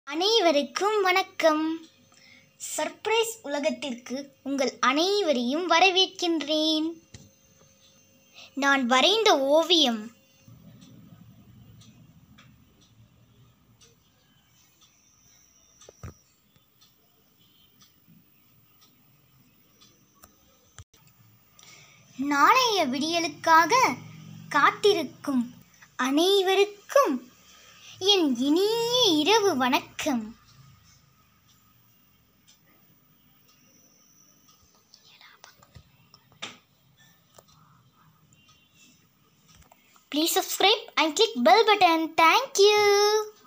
அனைவருக்கும் வணக்கம் சர்ப்ரைஸ் உலகத்திற்கு உங்கள் அனைவரையும் வரவேற்கின்றேன் நான் வரைந்த ஓவியம் நாளைய விடியலுக்காக காத்திருக்கும் அனைவருக்கும் என் இனிய இரவு வணக்கம் Please subscribe and click bell button. Thank you.